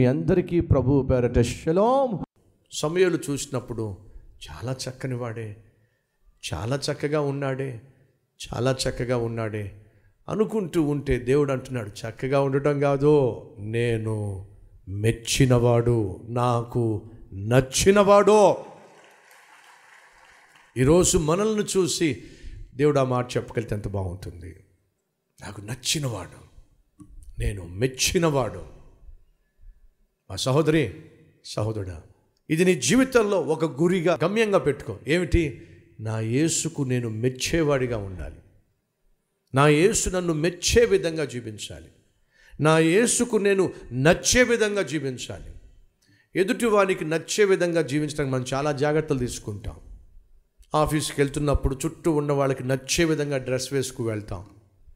మీ అందరికీ ప్రభు పేరట షలోం సమయాలు చూసినప్పుడు చాలా చక్కని వాడే చాలా చక్కగా ఉన్నాడే చాలా చక్కగా ఉన్నాడే అనుకుంటూ ఉంటే దేవుడు అంటున్నాడు చక్కగా ఉండటం కాదు నేను మెచ్చినవాడు నాకు నచ్చినవాడు ఈరోజు మనల్ని చూసి దేవుడు ఆ మాట చెప్పగలిగితే ఎంత బాగుంటుంది నాకు నచ్చినవాడు నేను మెచ్చినవాడు మా సహోదరి సహోదరుడా ఇది నీ జీవితంలో ఒక గురిగా గమ్యంగా పెట్టుకో ఏమిటి నా యేసుకు నేను మెచ్చేవాడిగా ఉండాలి నా యేసు నన్ను మెచ్చే విధంగా జీవించాలి నా యేసుకు నేను నచ్చే విధంగా జీవించాలి ఎదుటి వానికి నచ్చే విధంగా జీవించడానికి మనం చాలా జాగ్రత్తలు తీసుకుంటాం ఆఫీస్కి వెళ్తున్నప్పుడు చుట్టూ ఉన్న వాళ్ళకి నచ్చే విధంగా డ్రెస్ వేసుకు వెళ్తాం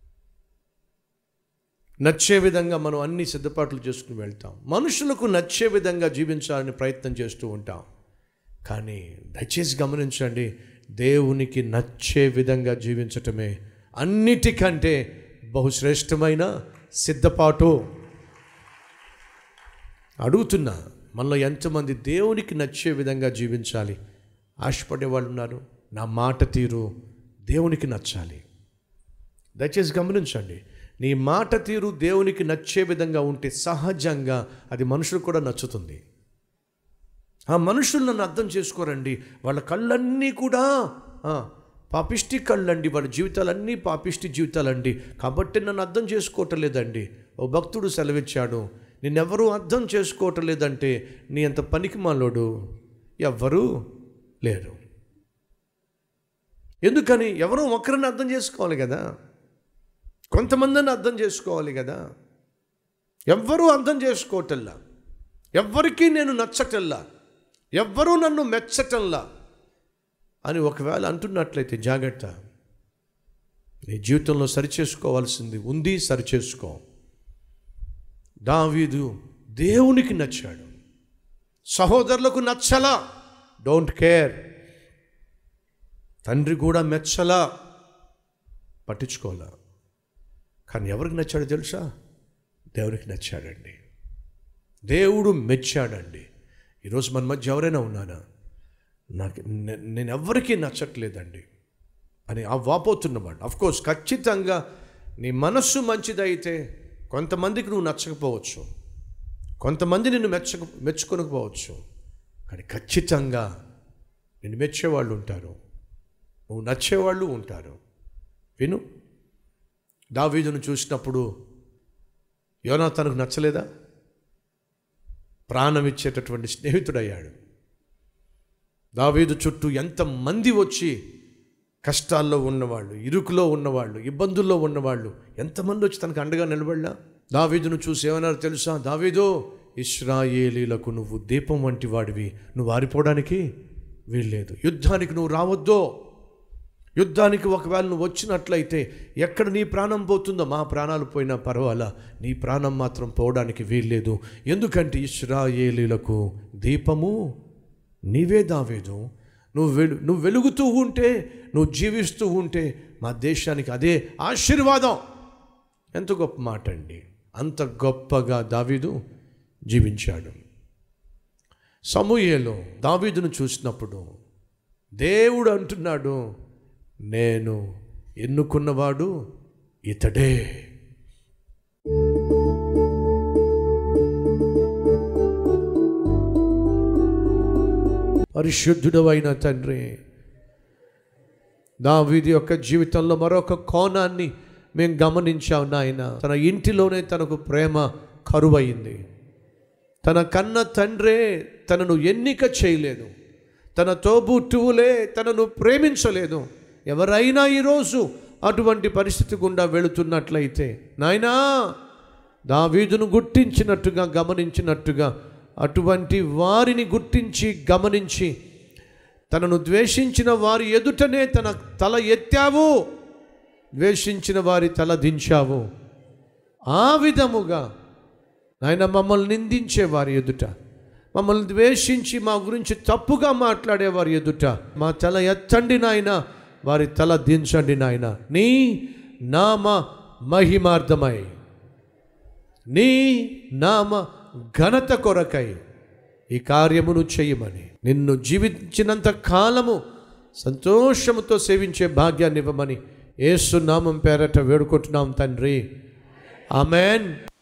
నచ్చే విధంగా మనం అన్ని సిద్ధపాట్లు చేసుకుని వెళ్తాం మనుషులకు నచ్చే విధంగా జీవించాలని ప్రయత్నం చేస్తూ ఉంటాం కానీ దయచేసి గమనించండి దేవునికి నచ్చే విధంగా జీవించటమే అన్నిటికంటే బహుశ్రేష్టమైన సిద్ధపాటు అడుగుతున్నా మనలో ఎంతమంది దేవునికి నచ్చే విధంగా జీవించాలి ఆశపడే వాళ్ళు ఉన్నారు నా మాట తీరు దేవునికి నచ్చాలి దయచేసి గమనించండి నీ మాట తీరు దేవునికి నచ్చే విధంగా ఉంటే సహజంగా అది మనుషులకు కూడా నచ్చుతుంది ఆ మనుషులు నన్ను అర్థం చేసుకోరండి వాళ్ళ కళ్ళన్నీ కూడా ఆ, పాపిష్టి కళ్ళండి వాళ్ళ జీవితాలన్నీ పాపిష్టి జీవితాలండి కాబట్టి నన్ను అర్థం చేసుకోవటం లేదండి ఓ భక్తుడు సెలవిచ్చాడు నిన్నెవరూ అర్థం చేసుకోవటం లేదంటే నీ అంత పనికి మాలోడు ఎవ్వరూ లేరు ఎందుకని ఎవరో ఒకరిని అర్థం చేసుకోవాలి కదా కొంతమందిని అర్థం చేసుకోవాలి కదా ఎవ్వరూ అర్థం చేసుకోవటల్లా ఎవ్వరికీ నేను నచ్చటల్లా ఎవ్వరూ నన్ను మెచ్చటల్లా అని ఒకవేళ అంటున్నట్లయితే జాగ్రత్త నీ జీవితంలో సరిచేసుకోవాల్సింది ఉంది సరిచేసుకో దావీదు దేవునికి నచ్చాడు సహోదరులకు నచ్చలా డోంట్ కేర్ తండ్రి కూడా మెచ్చలా పట్టించుకోవాలా కానీ ఎవరికి నచ్చాడో తెలుసా దేవునికి నచ్చాడండి దేవుడు మెచ్చాడండి ఈరోజు మన మధ్య ఎవరైనా ఉన్నానా నాకు నే- నేను ఎవరికీ నచ్చట్లేదండి అని ఆ వాపోతున్నవాడు అఫ్కోర్స్ ఖచ్చితంగా నీ మనస్సు మంచిదైతే కొంతమందికి నువ్వు నచ్చకపోవచ్చు కొంతమంది నిన్ను మెచ్చక మెచ్చుకొనకపోవచ్చు కానీ ఖచ్చితంగా నిన్ను మెచ్చేవాళ్ళు ఉంటారు నువ్వు నచ్చేవాళ్ళు ఉంటారు విను దావీదును చూసినప్పుడు యోనా తనకు నచ్చలేదా ప్రాణం ఇచ్చేటటువంటి స్నేహితుడయ్యాడు దావీదు చుట్టూ ఎంతమంది వచ్చి కష్టాల్లో ఉన్నవాళ్ళు ఇరుకులో ఉన్నవాళ్ళు ఇబ్బందుల్లో ఉన్నవాళ్ళు ఎంతమంది వచ్చి తనకు అండగా నిలబడలా దావీదును చూసి ఏమన్నారు తెలుసా దావీదు ఇస్రాయేలీలకు నువ్వు దీపం వంటి వాడివి నువ్వు ఆరిపోవడానికి వీల్లేదు యుద్ధానికి నువ్వు రావద్దో యుద్ధానికి ఒకవేళ నువ్వు వచ్చినట్లయితే ఎక్కడ నీ ప్రాణం పోతుందో మా ప్రాణాలు పోయినా పర్వాలా నీ ప్రాణం మాత్రం పోవడానికి వీల్లేదు ఎందుకంటే ఇస్రాయేలీలకు దీపము నీవే దావేదు నువ్వు వెలు నువ్వు వెలుగుతూ ఉంటే నువ్వు జీవిస్తూ ఉంటే మా దేశానికి అదే ఆశీర్వాదం ఎంత గొప్ప మాట అండి అంత గొప్పగా దావీదు జీవించాడు సమూయేలో దావీదును చూసినప్పుడు దేవుడు అంటున్నాడు నేను ఎన్నుకున్నవాడు ఇతడే పరిశుద్ధుడవైన తండ్రి దావీది యొక్క జీవితంలో మరొక కోణాన్ని మేము గమనించాం నాయన తన ఇంటిలోనే తనకు ప్రేమ కరువయింది తన కన్న తండ్రే తనను ఎన్నిక చేయలేదు తన తోబుట్టువులే తనను ప్రేమించలేదు ఎవరైనా ఈరోజు అటువంటి పరిస్థితి గుండా వెళుతున్నట్లయితే నాయనా దావీదును గుర్తించినట్టుగా గమనించినట్టుగా అటువంటి వారిని గుర్తించి గమనించి తనను ద్వేషించిన వారి ఎదుటనే తన తల ఎత్తావు ద్వేషించిన వారి తల దించావు ఆ విధముగా నాయన మమ్మల్ని నిందించే వారి ఎదుట మమ్మల్ని ద్వేషించి మా గురించి తప్పుగా మాట్లాడే వారి ఎదుట మా తల ఎత్తండి నాయన వారి తల దించండి నాయన నీ నామ మహిమార్థమై నీ నామ ఘనత కొరకై ఈ కార్యమును చేయమని నిన్ను జీవించినంత కాలము సంతోషముతో సేవించే భాగ్యాన్ని ఇవ్వమని ఏసు నామం పేరట వేడుకుంటున్నాం తండ్రి ఆమెన్